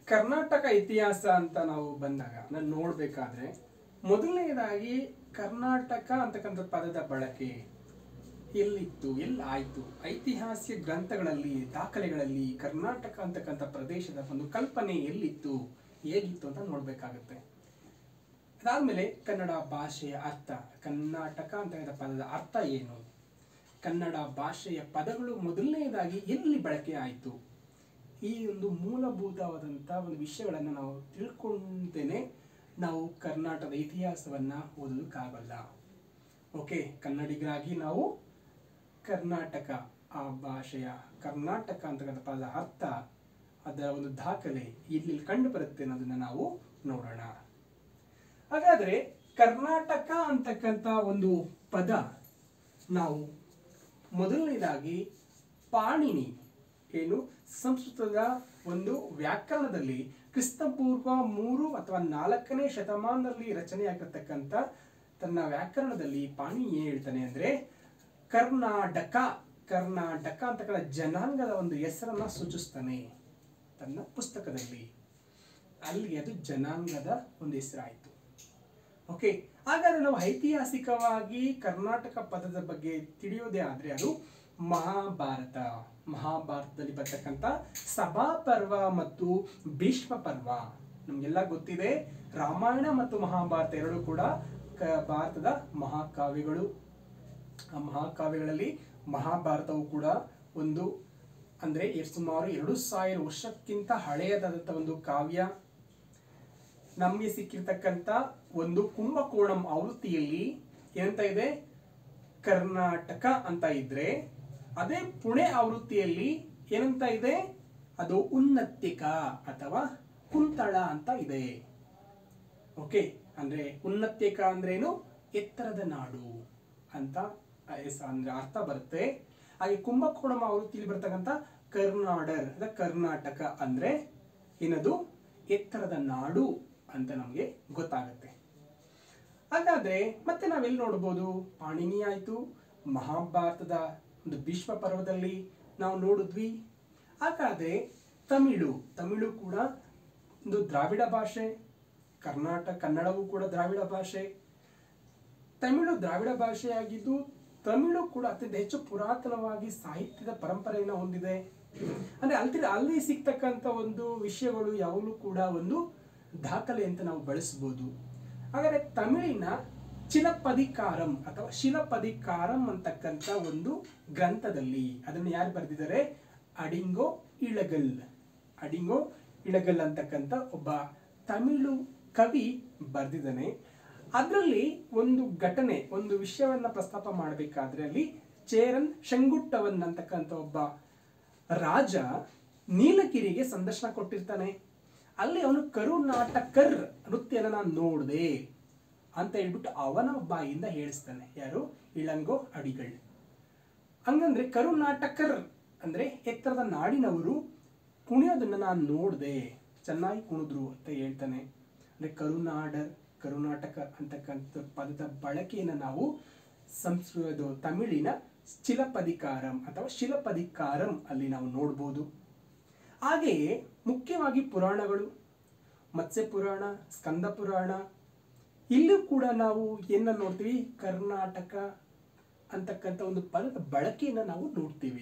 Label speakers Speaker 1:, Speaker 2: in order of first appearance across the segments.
Speaker 1: ಕರ್ನಾಟಕ ಇತಿಹಾಸ ಅಂತ ನಾವು ಬಂದಾಗ ನಾನು ನೋಡ್ಬೇಕಾದ್ರೆ ಮೊದಲನೇದಾಗಿ ಕರ್ನಾಟಕ ಅಂತಕ್ಕಂಥ ಪದದ ಬಳಕೆ ಎಲ್ಲಿತ್ತು ಎಲ್ಲಾಯ್ತು ಐತಿಹಾಸಿಕ ಗ್ರಂಥಗಳಲ್ಲಿ ದಾಖಲೆಗಳಲ್ಲಿ ಕರ್ನಾಟಕ ಅಂತಕ್ಕಂಥ ಪ್ರದೇಶದ ಒಂದು ಕಲ್ಪನೆ ಎಲ್ಲಿತ್ತು ಹೇಗಿತ್ತು ಅಂತ ನೋಡ್ಬೇಕಾಗತ್ತೆ ಅದಾದ್ಮೇಲೆ ಕನ್ನಡ ಭಾಷೆಯ ಅರ್ಥ ಕರ್ನಾಟಕ ಅಂತಕ್ಕಂಥ ಪದದ ಅರ್ಥ ಏನು ಕನ್ನಡ ಭಾಷೆಯ ಪದಗಳು ಮೊದಲನೇದಾಗಿ ಎಲ್ಲಿ ಬಳಕೆ ಆಯಿತು ಈ ಒಂದು ಮೂಲಭೂತವಾದಂಥ ಒಂದು ವಿಷಯಗಳನ್ನು ನಾವು ತಿಳ್ಕೊಂಡೇನೆ ನಾವು ಕರ್ನಾಟಕದ ಇತಿಹಾಸವನ್ನ ಓದೋದಕ್ಕಾಗಲ್ಲ ಓಕೆ ಕನ್ನಡಿಗರಾಗಿ ನಾವು ಕರ್ನಾಟಕ ಆ ಭಾಷೆಯ ಕರ್ನಾಟಕ ಅಂತಕ್ಕಂಥ ಪದದ ಅರ್ಥ ಅದರ ಒಂದು ದಾಖಲೆ ಇಲ್ಲಿ ಕಂಡು ಬರುತ್ತೆ ಅನ್ನೋದನ್ನ ನಾವು ನೋಡೋಣ ಹಾಗಾದ್ರೆ ಕರ್ನಾಟಕ ಅಂತಕ್ಕಂಥ ಒಂದು ಪದ ನಾವು ಮೊದಲನೇದಾಗಿ ಪಾಣಿನಿ ಏನು ಸಂಸ್ಕೃತದ ಒಂದು ವ್ಯಾಕರಣದಲ್ಲಿ ಕ್ರಿಸ್ತಪೂರ್ವ ಮೂರು ಅಥವಾ ನಾಲ್ಕನೇ ಶತಮಾನದಲ್ಲಿ ರಚನೆಯಾಗಿರ್ತಕ್ಕಂಥ ತನ್ನ ವ್ಯಾಕರಣದಲ್ಲಿ ಪಾಣಿ ಏನ್ ಹೇಳ್ತಾನೆ ಅಂದ್ರೆ ಕರ್ನಾಟಕ ಕರ್ನಾಟಕ ಅಂತಕ್ಕಂಥ ಜನಾಂಗದ ಒಂದು ಹೆಸರನ್ನ ಸೂಚಿಸ್ತಾನೆ ತನ್ನ ಪುಸ್ತಕದಲ್ಲಿ ಅಲ್ಲಿ ಅದು ಜನಾಂಗದ ಒಂದು ಹೆಸರಾಯಿತು ಓಕೆ ಹಾಗಾದ್ರೆ ನಾವು ಐತಿಹಾಸಿಕವಾಗಿ ಕರ್ನಾಟಕ ಪದದ ಬಗ್ಗೆ ತಿಳಿಯೋದೇ ಆದ್ರೆ ಅದು ಮಹಾಭಾರತ ಮಹಾಭಾರತದಲ್ಲಿ ಬರ್ತಕ್ಕಂಥ ಸಭಾ ಪರ್ವ ಮತ್ತು ಭೀಷ್ಮ ಪರ್ವ ನಮ್ಗೆಲ್ಲ ಗೊತ್ತಿದೆ ರಾಮಾಯಣ ಮತ್ತು ಮಹಾಭಾರತ ಎರಡು ಕೂಡ ಕ- ಭಾರತದ ಮಹಾಕಾವ್ಯಗಳು ಆ ಮಹಾಕಾವ್ಯಗಳಲ್ಲಿ ಮಹಾಭಾರತವು ಕೂಡ ಒಂದು ಅಂದ್ರೆ ಎ- ಸುಮಾರು ಎರಡು ಸಾವಿರ ವರ್ಷಕ್ಕಿಂತ ಹಳೆಯದಾದಂಥ ಒಂದು ಕಾವ್ಯ ನಮಗೆ ಸಿಕ್ಕಿರ್ತಕ್ಕಂಥ ಒಂದು ಕುಂಭಕೋಣಂ ಆವೃತ್ತಿಯಲ್ಲಿ ಏನಂತ ಇದೆ ಕರ್ನಾಟಕ ಅಂತ ಇದ್ರೆ ಅದೇ ಪುಣೆ ಆವೃತ್ತಿಯಲ್ಲಿ ಏನಂತ ಇದೆ ಅದು ಉನ್ನತಿಕ ಅಥವಾ ಕುಂತಳ ಅಂತ ಇದೆ ಓಕೆ ಅಂದ್ರೆ ಉನ್ನತಿಕ ಅಂದ್ರೇನು ಎತ್ತರದ ನಾಡು ಅಂತ ಎಸ್- ಅಂದ್ರೆ ಅರ್ಥ ಬರುತ್ತೆ ಹಾಗೆ ಕುಂಭಕೋಣಂ ಆವೃತ್ತಿಯಲ್ಲಿ ಬರ್ತಕ್ಕಂಥ ಕರ್ನಾಡರ್ ಅಥವಾ ಕರ್ನಾಟಕ ಅಂದ್ರೆ ಏನದು ಎತ್ತರದ ನಾಡು ಅಂತ ನಮಗೆ ಗೊತ್ತಾಗುತ್ತೆ ಹಾಗಾದ್ರೆ ಮತ್ತೆ ನಾವೆಲ್ಲಿ ನೋಡ್ಬೋದು ಪಾಣಿನಿ ಆಯ್ತು ಮಹಾಭಾರತದ ಒಂದು ಭೀಷ್ಮ ಪರ್ವದಲ್ಲಿ ನಾವು ನೋಡಿದ್ವಿ ಹಾಗಾದ್ರೆ ತಮಿಳು ತಮಿಳು ಕೂಡ ಒಂದು ದ್ರಾವಿಡ ಭಾಷೆ ಕರ್ನಾಟಕ ಕನ್ನಡವೂ ಕೂಡ ದ್ರಾವಿಡ ಭಾಷೆ ತಮಿಳು ದ್ರಾವಿಡ ಭಾಷೆಯಾಗಿದ್ದು ತಮಿಳು ಕೂಡ ಅತ್ಯಂತ ಹೆಚ್ಚು ಪುರಾತನವಾಗಿ ಸಾಹಿತ್ಯದ ಪರಂಪರೆಯನ್ನು ಹೊಂದಿದೆ ಅಂದ್ರೆ ಅಲ್ಲಿ ಅಲ್ಲಿ ಸಿಗ್ತಕ್ಕಂಥ ಒಂದು ವಿಷಯಗಳು ಯಾವಾಗಲೂ ಕೂಡ ಒಂದು ದಾಖಲೆ ಅಂತ ನಾವು ಬಳಸ್ಬೋದು ಹಾಗಾದ್ರೆ ತಮಿಳಿನ ಚಿಲಪದಿಕಾರಂ ಅಥವಾ ಶಿಲಪದಿಕಾರಂ ಅಂತಕ್ಕಂಥ ಒಂದು ಗ್ರಂಥದಲ್ಲಿ ಅದನ್ನು ಯಾರು ಬರೆದಿದ್ದಾರೆ ಅಡಿಂಗೋ ಇಳಗಲ್ ಅಡಿಂಗೋ ಇಳಗಲ್ ಅಂತಕ್ಕಂಥ ಒಬ್ಬ ತಮಿಳು ಕವಿ ಬರೆದಿದ್ದಾನೆ ಅದರಲ್ಲಿ ಒಂದು ಘಟನೆ ಒಂದು ವಿಷಯವನ್ನ ಪ್ರಸ್ತಾಪ ಮಾಡಬೇಕಾದ್ರೆ ಅಲ್ಲಿ ಚೇರನ್ ಶಂಗುಟ್ಟವನ್ ಅಂತಕ್ಕಂಥ ಒಬ್ಬ ರಾಜ ನೀಲಗಿರಿಗೆ ಸಂದರ್ಶನ ಕೊಟ್ಟಿರ್ತಾನೆ ಅಲ್ಲಿ ಅವನು ಕರುನಾಟಕರ್ ನೃತ್ಯನ ನಾನು ನೋಡಿದೆ ಅಂತ ಹೇಳ್ಬಿಟ್ಟು ಅವನ ಬಾಯಿಂದ ಹೇಳಿಸ್ತಾನೆ ಯಾರು ಇಳಂಗೋ ಅಡಿಗಳ್ ಹಂಗಂದ್ರೆ ಕರುನಾಟಕರ್ ಅಂದ್ರೆ ಎತ್ತರದ ನಾಡಿನವರು ಕುಣಿಯೋದನ್ನ ನಾನು ನೋಡಿದೆ ಚೆನ್ನಾಗಿ ಕುಣಿದ್ರು ಅಂತ ಹೇಳ್ತಾನೆ ಅಂದ್ರೆ ಕರುನಾಡರ್ ಕರುನಾಟಕ ಅಂತಕ್ಕಂಥ ಪದದ ಬಳಕೆಯನ್ನು ನಾವು ಸಂಸ್ಕೃತ ತಮಿಳಿನ ಚಿಲಪದಿಕಾರಂ ಅಥವಾ ಶಿಲಪದಿಕಾರಂ ಅಲ್ಲಿ ನಾವು ನೋಡ್ಬೋದು ಹಾಗೆಯೇ ಮುಖ್ಯವಾಗಿ ಪುರಾಣಗಳು ಮತ್ಸ್ಯ ಪುರಾಣ ಸ್ಕಂದ ಪುರಾಣ ಇಲ್ಲೂ ಕೂಡ ನಾವು ಏನ ನೋಡ್ತೀವಿ ಕರ್ನಾಟಕ ಅಂತಕ್ಕಂಥ ಒಂದು ಪದದ ಬಳಕೆಯನ್ನು ನಾವು ನೋಡ್ತೀವಿ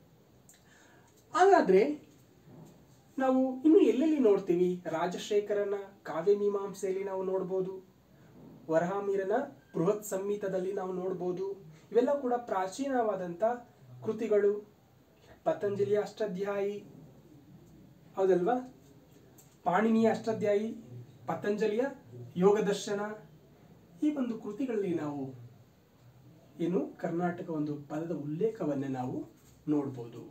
Speaker 1: ಹಾಗಾದ್ರೆ ನಾವು ಇನ್ನು ಎಲ್ಲೆಲ್ಲಿ ನೋಡ್ತೀವಿ ರಾಜಶೇಖರನ ಕಾವ್ಯ ಮೀಮಾಂಸೆಯಲ್ಲಿ ನಾವು ನೋಡ್ಬೋದು ವರಹಾಮೀರನ ಬೃಹತ್ ಸಂಹಿತದಲ್ಲಿ ನಾವು ನೋಡ್ಬೋದು ಇವೆಲ್ಲ ಕೂಡ ಪ್ರಾಚೀನವಾದಂಥ ಕೃತಿಗಳು ಪತಂಜಲಿಯ ಅಷ್ಟಾಧ್ಯಾಯಿ ಹೌದಲ್ವಾ ಪಾಣಿನಿಯ ಅಷ್ಟಾಧ್ಯಾಯಿ ಪತಂಜಲಿಯ ಯೋಗ ದರ್ಶನ ಈ ಒಂದು ಕೃತಿಗಳಲ್ಲಿ ನಾವು ಏನು ಕರ್ನಾಟಕ ಒಂದು ಪದದ ಉಲ್ಲೇಖವನ್ನು ನಾವು ನೋಡ್ಬೋದು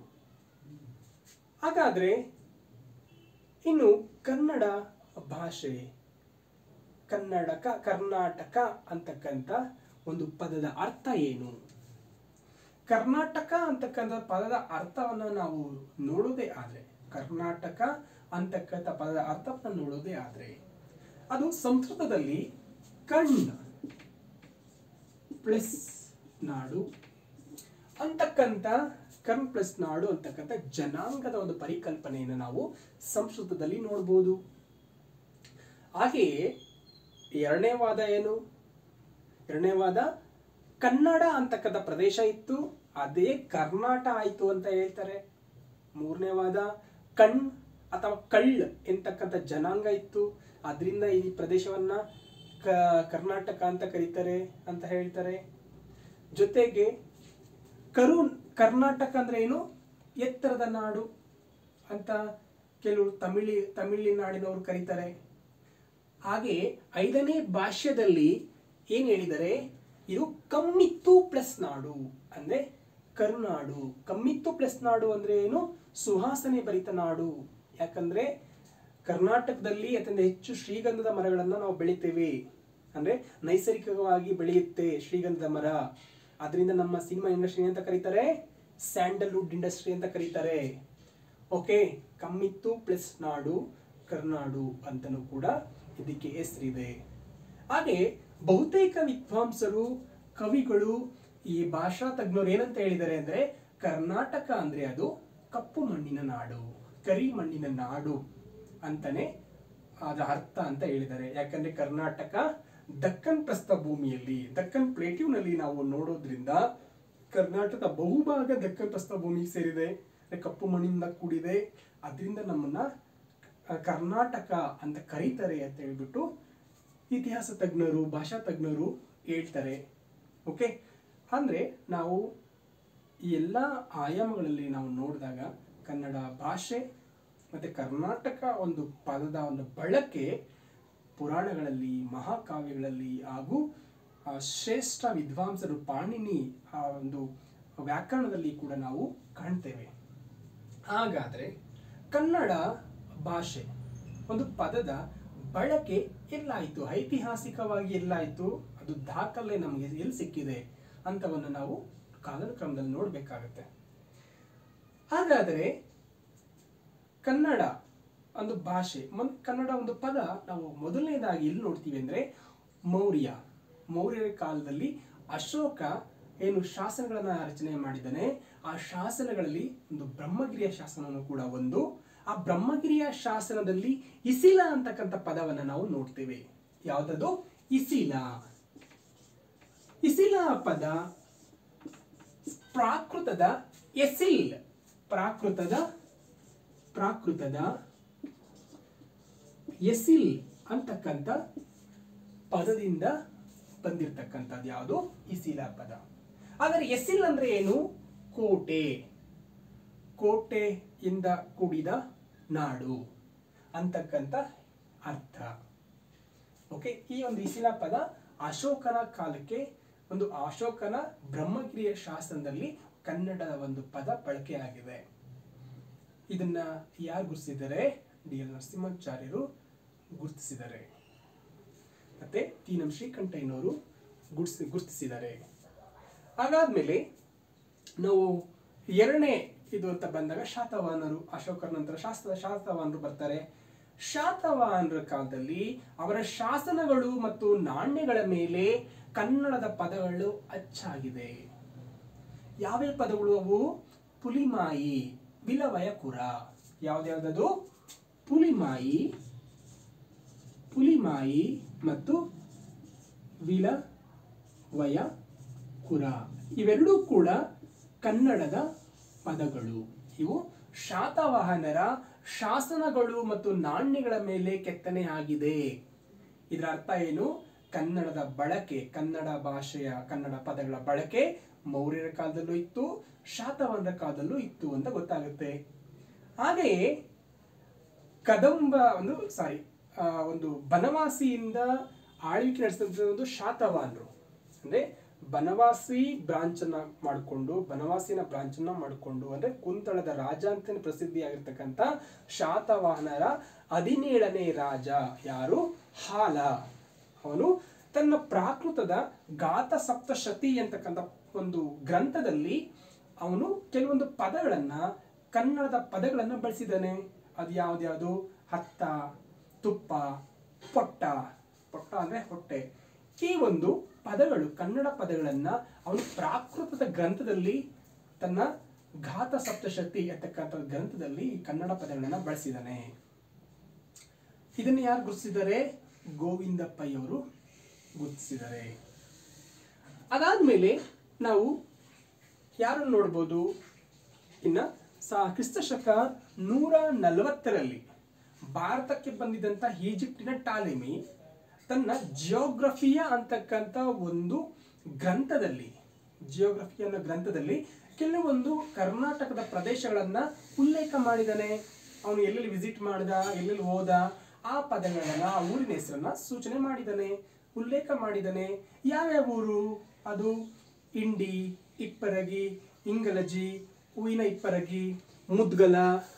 Speaker 1: ಹಾಗಾದ್ರೆ ಇನ್ನು ಕನ್ನಡ ಭಾಷೆ ಕನ್ನಡಕ ಕರ್ನಾಟಕ ಅಂತಕ್ಕಂಥ ಒಂದು ಪದದ ಅರ್ಥ ಏನು ಕರ್ನಾಟಕ ಅಂತಕ್ಕಂಥ ಪದದ ಅರ್ಥವನ್ನು ನಾವು ನೋಡೋದೇ ಆದರೆ ಕರ್ನಾಟಕ ಅಂತಕ್ಕಂಥ ಪದದ ಅರ್ಥವನ್ನು ನೋಡೋದೇ ಆದರೆ ಅದು ಸಂಸ್ಕೃತದಲ್ಲಿ ಕಣ್ ಪ್ಲಸ್ ನಾಡು ಅಂತಕ್ಕಂಥ ದಕ್ಕನ್ ಪ್ಲಸ್ ನಾಡು ಅಂತಕ್ಕಂಥ ಜನಾಂಗದ ಒಂದು ಪರಿಕಲ್ಪನೆಯನ್ನು ನಾವು ಸಂಸ್ಕೃತದಲ್ಲಿ ನೋಡ್ಬೋದು ಹಾಗೆಯೇ ಎರಡನೇ ವಾದ ಏನು ಎರಡನೇ ವಾದ ಕನ್ನಡ ಅಂತಕ್ಕಂಥ ಪ್ರದೇಶ ಇತ್ತು ಅದೇ ಕರ್ನಾಟ ಆಯಿತು ಅಂತ ಹೇಳ್ತಾರೆ ಮೂರನೇ ವಾದ ಕಣ್ ಅಥವಾ ಕಳ್ಳ ಎಂತಕ್ಕಂಥ ಜನಾಂಗ ಇತ್ತು ಅದರಿಂದ ಈ ಪ್ರದೇಶವನ್ನ ಕ ಕರ್ನಾಟಕ ಅಂತ ಕರೀತಾರೆ ಅಂತ ಹೇಳ್ತಾರೆ ಜೊತೆಗೆ ಕರು ಕರ್ನಾಟಕ ಅಂದ್ರೆ ಏನು ಎತ್ತರದ ನಾಡು ಅಂತ ಕೆಲವರು ತಮಿಳಿ ತಮಿಳಿನಾಡಿನವರು ಕರೀತಾರೆ ಹಾಗೆ ಐದನೇ ಭಾಷ್ಯದಲ್ಲಿ ಏನ್ ಹೇಳಿದರೆ ಇದು ಕಮ್ಮಿತ್ತು ಪ್ಲಸ್ ನಾಡು ಅಂದ್ರೆ ಕರುನಾಡು ಕಮ್ಮಿತ್ತು ಪ್ಲಸ್ ನಾಡು ಅಂದ್ರೆ ಏನು ಸುಹಾಸನೆ ಭರಿತ ನಾಡು ಯಾಕಂದ್ರೆ ಕರ್ನಾಟಕದಲ್ಲಿ ಅತ್ಯಂತ ಹೆಚ್ಚು ಶ್ರೀಗಂಧದ ಮರಗಳನ್ನ ನಾವು ಬೆಳಿತೇವೆ ಅಂದ್ರೆ ನೈಸರ್ಗಿಕವಾಗಿ ಬೆಳೆಯುತ್ತೆ ಶ್ರೀಗಂಧದ ಮರ ಅದರಿಂದ ನಮ್ಮ ಸಿನಿಮಾ ಇಂಡಸ್ಟ್ರಿ ಅಂತ ಕರೀತಾರೆ ಸ್ಯಾಂಡಲ್ವುಡ್ ಇಂಡಸ್ಟ್ರಿ ಅಂತ ಕರೀತಾರೆ ಓಕೆ ಕಮ್ಮಿತ್ತು ಪ್ಲಸ್ ನಾಡು ಕರ್ನಾಡು ಅಂತಲೂ ಕೂಡ ಇದಕ್ಕೆ ಹೆಸರಿದೆ ಹಾಗೆ ಬಹುತೇಕ ವಿದ್ವಾಂಸರು ಕವಿಗಳು ಈ ಭಾಷಾ ತಜ್ಞರು ಏನಂತ ಹೇಳಿದ್ದಾರೆ ಅಂದ್ರೆ ಕರ್ನಾಟಕ ಅಂದ್ರೆ ಅದು ಕಪ್ಪು ಮಣ್ಣಿನ ನಾಡು ಕರಿ ಮಣ್ಣಿನ ನಾಡು ಅಂತಾನೆ ಅದರ ಅರ್ಥ ಅಂತ ಹೇಳಿದ್ದಾರೆ ಯಾಕಂದ್ರೆ ಕರ್ನಾಟಕ ದಕ್ಕನ್ ಪ್ರಸ್ಥ ಭೂಮಿಯಲ್ಲಿ ದಕ್ಕನ್ ಪ್ಲೇಟ್ಯೂನಲ್ಲಿ ನಾವು ನೋಡೋದ್ರಿಂದ ಕರ್ನಾಟಕ ಬಹುಭಾಗ ದಕ್ಕನ್ ಪ್ರಸ್ಥ ಭೂಮಿಗೆ ಸೇರಿದೆ ಅಂದ್ರೆ ಕಪ್ಪು ಮಣ್ಣಿನಿಂದ ಕೂಡಿದೆ ಅದರಿಂದ ನಮ್ಮನ್ನ ಆ, ಕರ್ನಾಟಕ ಅಂತ ಕರೀತಾರೆ ಅಂತ ಹೇಳ್ಬಿಟ್ಟು ಇತಿಹಾಸ ತಜ್ಞರು ಭಾಷಾ ತಜ್ಞರು ಹೇಳ್ತಾರೆ ಓಕೆ ಅಂದ್ರೆ ನಾವು ಈ ಎಲ್ಲ ಆಯಾಮಗಳಲ್ಲಿ ನಾವು ನೋಡಿದಾಗ ಕನ್ನಡ ಭಾಷೆ ಮತ್ತೆ ಕರ್ನಾಟಕ ಒಂದು ಪದದ ಒಂದು ಬಳಕೆ ಪುರಾಣಗಳಲ್ಲಿ ಮಹಾಕಾವ್ಯಗಳಲ್ಲಿ ಹಾಗೂ ಆ ಶ್ರೇಷ್ಠ ವಿದ್ವಾಂಸರು ಪಾಣಿನಿ ಆ ಒಂದು ವ್ಯಾಕರಣದಲ್ಲಿ ಕೂಡ ನಾವು ಕಾಣ್ತೇವೆ ಹಾಗಾದ್ರೆ ಕನ್ನಡ ಭಾಷೆ ಒಂದು ಪದದ ಬಳಕೆ ಎಲ್ಲಾಯಿತು ಐತಿಹಾಸಿಕವಾಗಿ ಎಲ್ಲಾಯಿತು ಅದು ದಾಖಲೆ ನಮಗೆ ಎಲ್ಲಿ ಸಿಕ್ಕಿದೆ ಅಂತವನ್ನು ನಾವು ಕಾಲಕ್ರಮದಲ್ಲಿ ನೋಡಬೇಕಾಗತ್ತೆ ಹಾಗಾದರೆ ಕನ್ನಡ ಒಂದು ಭಾಷೆ ಮನ್ ಕನ್ನಡ ಒಂದು ಪದ ನಾವು ಮೊದಲನೇದಾಗಿ ಎಲ್ಲಿ ನೋಡ್ತೀವಿ ಅಂದ್ರೆ ಮೌರ್ಯ ಮೌರ್ಯರ ಕಾಲದಲ್ಲಿ ಅಶೋಕ ಏನು ಶಾಸನಗಳನ್ನ ರಚನೆ ಮಾಡಿದ್ದಾನೆ ಆ ಶಾಸನಗಳಲ್ಲಿ ಒಂದು ಬ್ರಹ್ಮಗಿರಿಯ ಶಾಸನವನ್ನು ಕೂಡ ಒಂದು ಆ ಬ್ರಹ್ಮಗಿರಿಯ ಶಾಸನದಲ್ಲಿ ಇಸಿಲ ಅಂತಕ್ಕಂಥ ಪದವನ್ನ ನಾವು ನೋಡ್ತೇವೆ ಯಾವುದದು ಇಸಿಲ ಇಸಿಲ ಪದ ಪ್ರಾಕೃತದ ಎಸಿಲ್ ಪ್ರಾಕೃತದ ಪ್ರಾಕೃತದ ಎಸಿಲ್ ಅಂತಕ್ಕಂಥ ಪದದಿಂದ ಬಂದಿರತಕ್ಕಂಥದ್ದು ಯಾವುದು ಇಸಿಲ ಪದ ಆದರೆ ಎಸಿಲ್ ಅಂದ್ರೆ ಏನು ಕೋಟೆ ಕೋಟೆಯಿಂದ ಕೂಡಿದ ನಾಡು ಅಂತಕ್ಕಂಥ ಅರ್ಥ ಓಕೆ ಈ ಒಂದು ಇಸಿಲ ಪದ ಅಶೋಕನ ಕಾಲಕ್ಕೆ ಒಂದು ಅಶೋಕನ ಬ್ರಹ್ಮಗಿರಿಯ ಶಾಸನದಲ್ಲಿ ಕನ್ನಡದ ಒಂದು ಪದ ಬಳಕೆಯಾಗಿದೆ ಇದನ್ನ ಯಾರು ಗುರುತಿಸಿದ್ದಾರೆ ಡಿ ಎಲ್ ನರಸಿಂಹಾಚಾರ್ಯರು ಗುರುತಿಸಿದ್ದಾರೆ ಮತ್ತೆ ಟಿ ನಂ ಶ್ರೀಕಂಠಯ್ಯನವರು ಗುರ್ತಿಸಿ ಗುರುತಿಸಿದ್ದಾರೆ ಹಾಗಾದ್ಮೇಲೆ ನಾವು ಎರಡನೇ ಇದು ಅಂತ ಬಂದಾಗ ಶಾತವಾಹನರು ಅಶೋಕರ ನಂತರ ಶಾಸ್ತ್ರ ಶಾತವಾಹನರು ಬರ್ತಾರೆ ಶಾತವಾಹನರ ಕಾಲದಲ್ಲಿ ಅವರ ಶಾಸನಗಳು ಮತ್ತು ನಾಣ್ಯಗಳ ಮೇಲೆ ಕನ್ನಡದ ಪದಗಳು ಅಚ್ಚಾಗಿದೆ ಯಾವ್ಯಾವ ಪದಗಳು ಅವು ಪುಲಿಮಾಯಿ ವಿಲವಯ ಕುರ ಯಾವ್ದ್ಯಾವ್ದದು ಪುಲಿಮಾಯಿ ಪುಲಿಮಾಯಿ ಮತ್ತು ವಿಲವಯ ಕುರ ಇವೆರಡೂ ಕೂಡ ಕನ್ನಡದ ಪದಗಳು ಇವು ಶಾತವಾಹನರ ಶಾಸನಗಳು ಮತ್ತು ನಾಣ್ಯಗಳ ಮೇಲೆ ಕೆತ್ತನೆ ಆಗಿದೆ ಇದರ ಅರ್ಥ ಏನು ಕನ್ನಡದ ಬಳಕೆ ಕನ್ನಡ ಭಾಷೆಯ ಕನ್ನಡ ಪದಗಳ ಬಳಕೆ ಮೌರ್ಯರ ಕಾಲದಲ್ಲೂ ಇತ್ತು ಶಾತವಾಹನರ ಕಾಲದಲ್ಲೂ ಇತ್ತು ಅಂತ ಗೊತ್ತಾಗುತ್ತೆ ಹಾಗೆಯೇ ಕದಂಬ ಒಂದು ಸಾರಿ ಒಂದು ಬನವಾಸಿಯಿಂದ ಆಳ್ವಿಕೆ ನಡೆಸಿದಂಥ ಒಂದು ಶಾತವಾಹನರು ಅಂದ್ರೆ ಬನವಾಸಿ ಬ್ರಾಂಚ್ ಅನ್ನ ಮಾಡಿಕೊಂಡು ಬನವಾಸಿನ ಬ್ರಾಂಚ್ ಅನ್ನ ಮಾಡಿಕೊಂಡು ಅಂದ್ರೆ ಕುಂತಳದ ರಾಜ ಅಂತಾನೆ ಪ್ರಸಿದ್ಧಿಯಾಗಿರ್ತಕ್ಕಂಥ ಶಾತವಾಹನರ ಹದಿನೇಳನೇ ರಾಜ ಯಾರು ಹಾಲ ಅವನು ತನ್ನ ಪ್ರಾಕೃತದ ಗಾತ ಸಪ್ತಶತಿ ಅಂತಕ್ಕಂಥ ಒಂದು ಗ್ರಂಥದಲ್ಲಿ ಅವನು ಕೆಲವೊಂದು ಪದಗಳನ್ನ ಕನ್ನಡದ ಪದಗಳನ್ನ ಬಳಸಿದ್ದಾನೆ ಅದು ಯಾವ್ದ್ಯಾವುದು ಹತ್ತ ತುಪ್ಪ ಪೊಟ್ಟ ಪೊಟ್ಟ ಅಂದ್ರೆ ಹೊಟ್ಟೆ ಈ ಒಂದು ಪದಗಳು ಕನ್ನಡ ಪದಗಳನ್ನ ಅವನು ಪ್ರಾಕೃತದ ಗ್ರಂಥದಲ್ಲಿ ತನ್ನ ಘಾತ ಸಪ್ತಶತಿ ಅಂತಕ್ಕಂಥ ಗ್ರಂಥದಲ್ಲಿ ಕನ್ನಡ ಪದಗಳನ್ನ ಬಳಸಿದ್ದಾನೆ ಇದನ್ನು ಯಾರು ಗುರುತಿಸಿದ್ದಾರೆ ಗೋವಿಂದ ಪೈ ಅವರು ಗುರುತಿಸಿದ್ದಾರೆ ಅದಾದ್ಮೇಲೆ ನಾವು ಯಾರನ್ನು ನೋಡ್ಬೋದು ಇನ್ನ ಸಾ ಕ್ರಿಸ್ತ ಶಕ ನೂರ ನಲವತ್ತರಲ್ಲಿ ಭಾರತಕ್ಕೆ ಬಂದಿದ್ದಂಥ ಈಜಿಪ್ಟಿನ ಟಾಲೆಮಿ ತನ್ನ ಜಿಯೋಗ್ರಫಿಯಾ ಅಂತಕ್ಕಂಥ ಒಂದು ಗ್ರಂಥದಲ್ಲಿ ಜಿಯೋಗ್ರಫಿ ಅನ್ನೋ ಗ್ರಂಥದಲ್ಲಿ ಕೆಲವೊಂದು ಕರ್ನಾಟಕದ ಪ್ರದೇಶಗಳನ್ನ ಉಲ್ಲೇಖ ಮಾಡಿದಾನೆ ಅವನು ಎಲ್ಲೆಲ್ಲಿ ವಿಸಿಟ್ ಮಾಡ್ದ ಎಲ್ಲೆಲ್ಲಿ ಹೋದ ಆ ಪದಗಳನ್ನ ಆ ಊರಿನ ಹೆಸರನ್ನ ಸೂಚನೆ ಮಾಡಿದಾನೆ ಉಲ್ಲೇಖ ಮಾಡಿದಾನೆ ಯಾವ್ಯಾವ ಊರು ಅದು ಇಂಡಿ ಇಪ್ಪರಗಿ ಇಂಗಲಜಿ ಹೂವಿನ ಇಪ್ಪರಗಿ ಮುದ್ಗಲ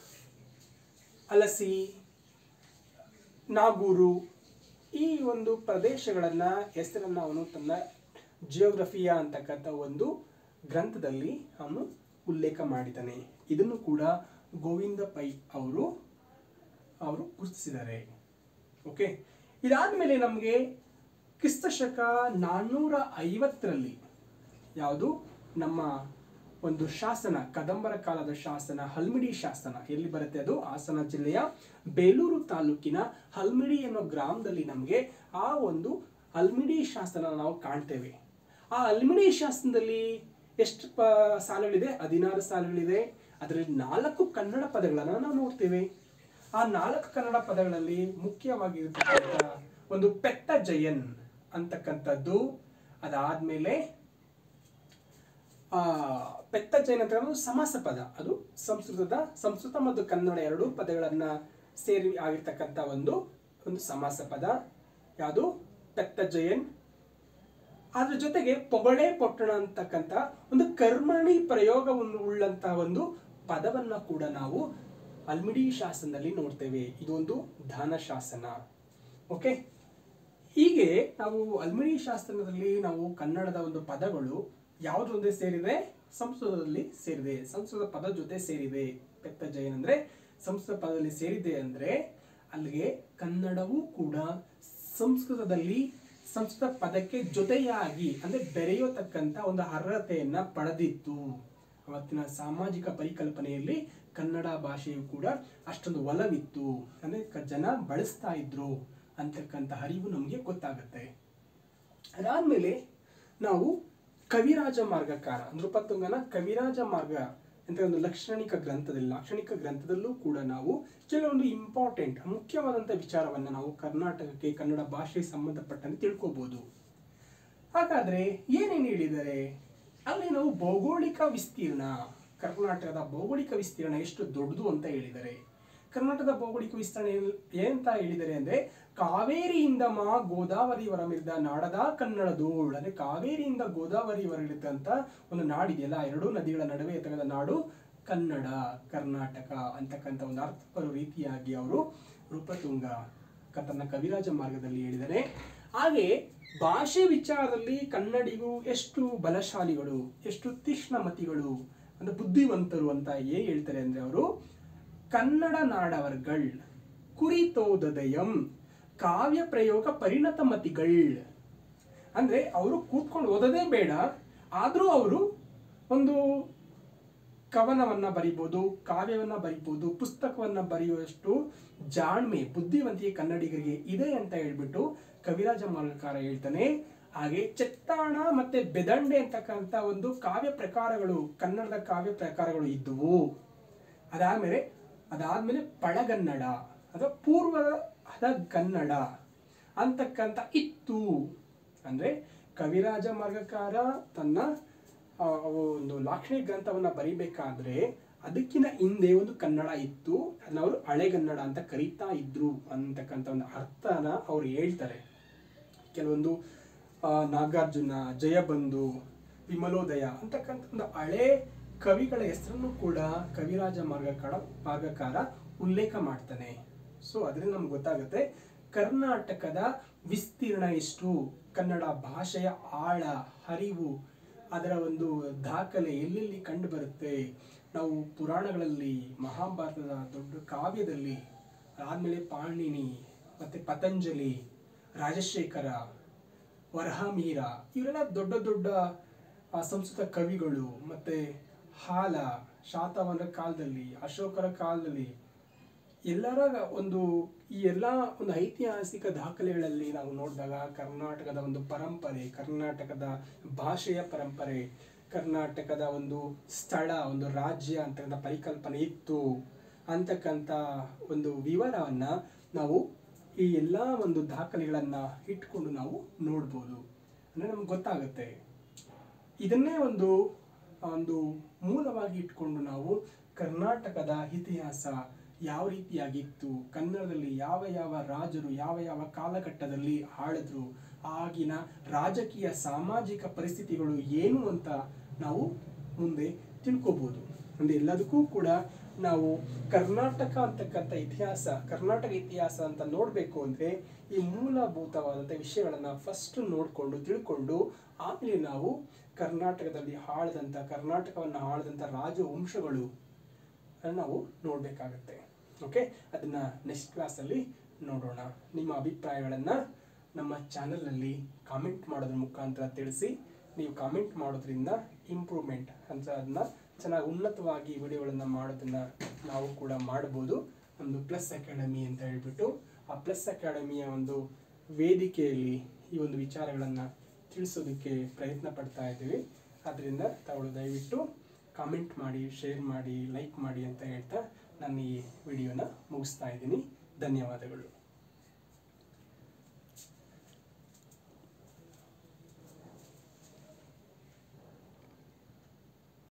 Speaker 1: ಅಲಸಿ ನಾಗೂರು ಈ ಒಂದು ಪ್ರದೇಶಗಳನ್ನ ಹೆಸರನ್ನ ಅವನು ತನ್ನ ಜಿಯೋಗ್ರಫಿಯಾ ಅಂತಕ್ಕಂಥ ಒಂದು ಗ್ರಂಥದಲ್ಲಿ ಅವನು ಉಲ್ಲೇಖ ಮಾಡಿದ್ದಾನೆ ಇದನ್ನು ಕೂಡ ಗೋವಿಂದ ಪೈ ಅವರು ಅವರು ಗುರುತಿಸಿದ್ದಾರೆ ಓಕೆ ಇದಾದ್ಮೇಲೆ ನಮಗೆ ಕ್ರಿಸ್ತ ಶಕ ನಾನ್ನೂರ ಐವತ್ತರಲ್ಲಿ ಯಾವುದು ನಮ್ಮ ಒಂದು ಶಾಸನ ಕದಂಬರ ಕಾಲದ ಶಾಸನ ಹಲ್ಮಿಡಿ ಶಾಸನ ಎಲ್ಲಿ ಬರುತ್ತೆ ಅದು ಹಾಸನ ಜಿಲ್ಲೆಯ ಬೇಲೂರು ತಾಲೂಕಿನ ಹಲ್ಮಿಡಿ ಅನ್ನೋ ಗ್ರಾಮದಲ್ಲಿ ನಮಗೆ ಆ ಒಂದು ಹಲ್ಮಿಡಿ ಶಾಸನ ನಾವು ಕಾಣ್ತೇವೆ ಆ ಹಲ್ಮಿಡಿ ಶಾಸನದಲ್ಲಿ ಎಷ್ಟು ಪ ಸಾಲುಗಳಿದೆ ಹದಿನಾರು ಸಾಲುಗಳಿದೆ ಅದರಲ್ಲಿ ನಾಲ್ಕು ಕನ್ನಡ ಪದಗಳನ್ನು ನಾವು ನೋಡ್ತೇವೆ ಆ ನಾಲ್ಕು ಕನ್ನಡ ಪದಗಳಲ್ಲಿ ಮುಖ್ಯವಾಗಿರ್ತಕ್ಕಂಥ ಒಂದು ಪೆತ್ತ ಜಯನ್ ಅಂತಕ್ಕಂಥದ್ದು ಅದಾದ್ಮೇಲೆ ಆ ಪೆತ್ತ ಜೈನ್ ಅಂತ ಒಂದು ಸಮಾಸ ಪದ ಅದು ಸಂಸ್ಕೃತದ ಸಂಸ್ಕೃತ ಮತ್ತು ಕನ್ನಡ ಎರಡೂ ಪದಗಳನ್ನ ಸೇರಿ ಆಗಿರ್ತಕ್ಕಂಥ ಒಂದು ಒಂದು ಸಮಾಸ ಪದ ಯಾವುದು ಪೆತ್ತ ಜಯನ್ ಅದ್ರ ಜೊತೆಗೆ ಪೊಗಳೆ ಪೊಟ್ಟಣ ಅಂತಕ್ಕಂಥ ಒಂದು ಕರ್ಮಣಿ ಪ್ರಯೋಗವನ್ನು ಉಳ್ಳಂತಹ ಒಂದು ಪದವನ್ನ ಕೂಡ ನಾವು ಅಲ್ಮಿಡಿ ಶಾಸನದಲ್ಲಿ ನೋಡ್ತೇವೆ ಇದೊಂದು ದಾನ ಶಾಸನ ಓಕೆ ಹೀಗೆ ನಾವು ಅಲ್ಮಿಡಿ ಶಾಸ್ತ್ರದಲ್ಲಿ ನಾವು ಕನ್ನಡದ ಒಂದು ಪದಗಳು ಯಾವ್ದ್ರ ಜೊತೆ ಸೇರಿದೆ ಸಂಸ್ಕೃತದಲ್ಲಿ ಸೇರಿದೆ ಸಂಸ್ಕೃತ ಪದ ಜೊತೆ ಸೇರಿದೆ ಪೆತ್ತ ಜೈನ್ ಅಂದ್ರೆ ಸಂಸ್ಕೃತ ಪದದಲ್ಲಿ ಸೇರಿದೆ ಅಂದ್ರೆ ಅಲ್ಲಿಗೆ ಕನ್ನಡವೂ ಕೂಡ ಸಂಸ್ಕೃತದಲ್ಲಿ ಸಂಸ್ಕೃತ ಪದಕ್ಕೆ ಜೊತೆಯಾಗಿ ಅಂದ್ರೆ ಬೆರೆಯತಕ್ಕಂತ ಒಂದು ಅರ್ಹತೆಯನ್ನ ಪಡೆದಿತ್ತು ಅವತ್ತಿನ ಸಾಮಾಜಿಕ ಪರಿಕಲ್ಪನೆಯಲ್ಲಿ ಕನ್ನಡ ಭಾಷೆಯು ಕೂಡ ಅಷ್ಟೊಂದು ಒಲವಿತ್ತು ಅಂದ್ರೆ ಕ- ಜನ ಬಳಸ್ತಾ ಇದ್ರು ಅಂತಕ್ಕಂಥ ಅರಿವು ನಮಗೆ ಗೊತ್ತಾಗುತ್ತೆ ಅದಾದ್ಮೇಲೆ ನಾವು ಕವಿರಾಜ ಮಾರ್ಗಕಾರ ನೃಪತುಂಗನ ಕವಿರಾಜ ಮಾರ್ಗ ಅಂತ ಒಂದು ಲಾಕ್ಷಣಿಕ ಗ್ರಂಥದಲ್ಲಿ ಲಾಕ್ಷಣಿಕ ಗ್ರಂಥದಲ್ಲೂ ಕೂಡ ನಾವು ಕೆಲವೊಂದು ಇಂಪಾರ್ಟೆಂಟ್ ಮುಖ್ಯವಾದಂಥ ವಿಚಾರವನ್ನ ನಾವು ಕರ್ನಾಟಕಕ್ಕೆ ಕನ್ನಡ ಭಾಷೆಗೆ ಸಂಬಂಧಪಟ್ಟಂತೆ ತಿಳ್ಕೊಬಹುದು ಹಾಗಾದ್ರೆ ಏನೇನು ಹೇಳಿದ್ದಾರೆ ಅಲ್ಲಿ ನಾವು ಭೌಗೋಳಿಕ ವಿಸ್ತೀರ್ಣ ಕರ್ನಾಟಕದ ಭೌಗೋಳಿಕ ವಿಸ್ತೀರ್ಣ ಎಷ್ಟು ದೊಡ್ಡದು ಅಂತ ಹೇಳಿದ್ದಾರೆ ಕರ್ನಾಟಕದ ಭೌಗೋಳಿಕ ವಿಸ್ತರಣೆ ಏನ್- ಏನಂತ ಹೇಳಿದ್ದಾರೆ ಅಂದ್ರೆ ಕಾವೇರಿಯಿಂದ ಮಾ ಗೋದಾವರಿ ಹೊರಮಿದ್ದ ನಾಡದ ಕನ್ನಡದೋಳ್ ಅಂದ್ರೆ ಕಾವೇರಿಯಿಂದ ಗೋದಾವರಿ ಹೊರಗಿದ್ದಂತ ಒಂದು ನಾಡಿದೆಯಲ್ಲ ಎರಡೂ ನದಿಗಳ ನಡುವೆ ತೆಗೆದ ನಾಡು ಕನ್ನಡ ಕರ್ನಾಟಕ ಅಂತಕ್ಕಂಥ ಒಂದು ಅರ್ಥ ಬರೋ ರೀತಿಯಾಗಿ ಅವರು ರೂಪತುಂಗ ಕ- ತನ್ನ ಕವಿರಾಜ ಮಾರ್ಗದಲ್ಲಿ ಹೇಳಿದ್ದಾರೆ ಹಾಗೆ ಭಾಷೆ ವಿಚಾರದಲ್ಲಿ ಕನ್ನಡಿಗರು ಎಷ್ಟು ಬಲಶಾಲಿಗಳು ಎಷ್ಟು ತೀಕ್ಷ್ಣಮತಿಗಳು ಅಂದ್ರೆ ಬುದ್ಧಿವಂತರು ಅಂತ ಏನ್ ಹೇಳ್ತಾರೆ ಅಂದ್ರೆ ಅವರು ಕನ್ನಡ ನಾಡವರ್ಗಳ್ ಕುರಿತೋದಯಂ ಕಾವ್ಯ ಪ್ರಯೋಗ ಪರಿಣತ ಮತಿಗಳ್ ಅಂದ್ರೆ ಅವರು ಕೂತ್ಕೊಂಡು ಓದೋದೇ ಬೇಡ ಆದ್ರೂ ಅವರು ಒಂದು ಕವನವನ್ನ ಬರಿಬೋದು ಕಾವ್ಯವನ್ನ ಬರಿಬೋದು ಪುಸ್ತಕವನ್ನ ಬರೆಯುವಷ್ಟು ಜಾಣ್ಮೆ ಬುದ್ಧಿವಂತಿಕೆ ಕನ್ನಡಿಗರಿಗೆ ಇದೆ ಅಂತ ಹೇಳ್ಬಿಟ್ಟು ಕವಿರಾಜ ಮಾಲಕಾರ ಹೇಳ್ತಾನೆ ಹಾಗೆ ಚೆತ್ತಾಣ ಮತ್ತೆ ಬೆದಂಡೆ ಅಂತಕ್ಕಂಥ ಒಂದು ಕಾವ್ಯ ಪ್ರಕಾರಗಳು ಕನ್ನಡದ ಕಾವ್ಯ ಪ್ರಕಾರಗಳು ಇದ್ದುವು ಅದಾದ್ಮೇಲೆ ಅದಾದ್ಮೇಲೆ ಪಳಗನ್ನಡ ಅಥವಾ ಪೂರ್ವದ ಕನ್ನಡ ಅಂತಕ್ಕಂಥ ಇತ್ತು ಅಂದ್ರೆ ಕವಿರಾಜ ಮಾರ್ಗಕಾರ ತನ್ನ ಆ, ಒಂದು ಲಾಕ್ಷಣಿಕ ಗ್ರಂಥವನ್ನ ಬರಿಬೇಕಾದ್ರೆ ಅದಕ್ಕಿಂತ ಹಿಂದೆ ಒಂದು ಕನ್ನಡ ಇತ್ತು ಅದನ್ನ ಅವರು ಹಳೆಗನ್ನಡ ಅಂತ ಕರೀತಾ ಇದ್ರು ಅಂತಕ್ಕಂಥ ಒಂದು ಅರ್ಥನ ಅವ್ರು ಹೇಳ್ತಾರೆ ಕೆಲವೊಂದು ಆ, ನಾಗಾರ್ಜುನ ಜಯಬಂಧು ವಿಮಲೋದಯ ಅಂತಕ್ಕಂಥ ಒಂದು ಹಳೆ ಕವಿಗಳ ಹೆಸರನ್ನು ಕೂಡ ಕವಿರಾಜ ಮಾರ್ಗಕಾರ ಮಾರ್ಗಕಾರ ಉಲ್ಲೇಖ ಮಾಡ್ತಾನೆ ಸೊ ಅದರಿಂದ ನಮ್ಗೆ ಗೊತ್ತಾಗುತ್ತೆ ಕರ್ನಾಟಕದ ವಿಸ್ತೀರ್ಣ ಎಷ್ಟು ಕನ್ನಡ ಭಾಷೆಯ ಆಳ ಹರಿವು ಅದರ ಒಂದು ದಾಖಲೆ ಎಲ್ಲೆಲ್ಲಿ ಕಂಡು ಬರುತ್ತೆ ನಾವು ಪುರಾಣಗಳಲ್ಲಿ ಮಹಾಭಾರತದ ದೊಡ್ಡ ಕಾವ್ಯದಲ್ಲಿ ಆದ್ಮೇಲೆ ಪಾಣಿನಿ ಮತ್ತೆ ಪತಂಜಲಿ ರಾಜಶೇಖರ ವರಹಮೀರ ಇವರೆಲ್ಲ ದೊಡ್ಡ ದೊಡ್ಡ ಆ, ಸಂಸ್ಕೃತ ಕವಿಗಳು ಮತ್ತೆ ಹಾಲ ಶಾತವಾಹನರ ಕಾಲದಲ್ಲಿ ಅಶೋಕರ ಕಾಲದಲ್ಲಿ ಎಲ್ಲರ ಒಂದು ಈ ಎಲ್ಲ ಒಂದು ಐತಿಹಾಸಿಕ ದಾಖಲೆಗಳಲ್ಲಿ ನಾವು ನೋಡಿದಾಗ ಕರ್ನಾಟಕದ ಒಂದು ಪರಂಪರೆ ಕರ್ನಾಟಕದ ಭಾಷೆಯ ಪರಂಪರೆ ಕರ್ನಾಟಕದ ಒಂದು ಸ್ಥಳ ಒಂದು ರಾಜ್ಯ ಅಂತಕ್ಕಂಥ ಪರಿಕಲ್ಪನೆ ಇತ್ತು ಅಂತಕ್ಕಂಥ ಒಂದು ವಿವರವನ್ನ ನಾವು ಈ ಎಲ್ಲ ಒಂದು ದಾಖಲೆಗಳನ್ನ ಇಟ್ಕೊಂಡು ನಾವು ನೋಡ್ಬೋದು ಅಂದ್ರೆ ನಮ್ಗೆ ಗೊತ್ತಾಗುತ್ತೆ ಇದನ್ನೇ ಒಂದು ಒಂದು ಮೂಲವಾಗಿ ಇಟ್ಕೊಂಡು ನಾವು ಕರ್ನಾಟಕದ ಇತಿಹಾಸ ಯಾವ ರೀತಿಯಾಗಿತ್ತು ಕನ್ನಡದಲ್ಲಿ ಯಾವ ಯಾವ ರಾಜರು ಯಾವ ಯಾವ ಕಾಲಘಟ್ಟದಲ್ಲಿ ಆಳಿದ್ರು ಆಗಿನ ರಾಜಕೀಯ ಸಾಮಾಜಿಕ ಪರಿಸ್ಥಿತಿಗಳು ಏನು ಅಂತ ನಾವು ಮುಂದೆ ತಿಳ್ಕೊಬೋದು ಅಂದ್ರೆ ಎಲ್ಲದಕ್ಕೂ ಕೂಡ ನಾವು ಕರ್ನಾಟಕ ಅಂತಕ್ಕಂಥ ಇತಿಹಾಸ ಕರ್ನಾಟಕ ಇತಿಹಾಸ ಅಂತ ನೋಡಬೇಕು ಅಂದ್ರೆ ಈ ಮೂಲಭೂತವಾದಂಥ ವಿಷಯಗಳನ್ನ ಫಸ್ಟ್ ನೋಡಿಕೊಂಡು ತಿಳ್ಕೊಂಡು ಆಮೇಲೆ ನಾವು ಕರ್ನಾಟಕದಲ್ಲಿ ಆಳದಂಥ ಕರ್ನಾಟಕವನ್ನು ಆಳದಂಥ ರಾಜವಂಶಗಳು ಅದನ್ನ ನಾವು ನೋಡಬೇಕಾಗತ್ತೆ ಓಕೆ ಅದನ್ನ ನೆಕ್ಸ್ಟ್ ಕ್ಲಾಸಲ್ಲಿ ನೋಡೋಣ ನಿಮ್ಮ ಅಭಿಪ್ರಾಯಗಳನ್ನು ನಮ್ಮ ಚಾನಲಲ್ಲಿ ಕಾಮೆಂಟ್ ಮಾಡೋದ್ರ ಮುಖಾಂತರ ತಿಳಿಸಿ ನೀವು ಕಾಮೆಂಟ್ ಮಾಡೋದ್ರಿಂದ ಇಂಪ್ರೂವ್ಮೆಂಟ್ ಅಂತ ಅದನ್ನ ಚೆನ್ನಾಗಿ ಉನ್ನತವಾಗಿ ವಿಡಿಯೋಗಳನ್ನು ಮಾಡೋದನ್ನ ನಾವು ಕೂಡ ಮಾಡ್ಬೋದು ಒಂದು ಪ್ಲಸ್ ಅಕಾಡೆಮಿ ಅಂತ ಹೇಳ್ಬಿಟ್ಟು ಆ ಪ್ಲಸ್ ಅಕಾಡೆಮಿಯ ಒಂದು ವೇದಿಕೆಯಲ್ಲಿ ಈ ಒಂದು ವಿಚಾರಗಳನ್ನು ತಿಳಿಸೋದಕ್ಕೆ ಪ್ರಯತ್ನ ಪಡ್ತಾ ಇದ್ದೀವಿ ಅದರಿಂದ ತಾವು ದಯವಿಟ್ಟು ಕಾಮೆಂಟ್ ಮಾಡಿ ಶೇರ್ ಮಾಡಿ ಲೈಕ್ ಮಾಡಿ ಅಂತ ಹೇಳ್ತಾ ನಾನು ಈ ವಿಡಿಯೋನ ಮುಗಿಸ್ತಾ ಇದ್ದೀನಿ ಧನ್ಯವಾದಗಳು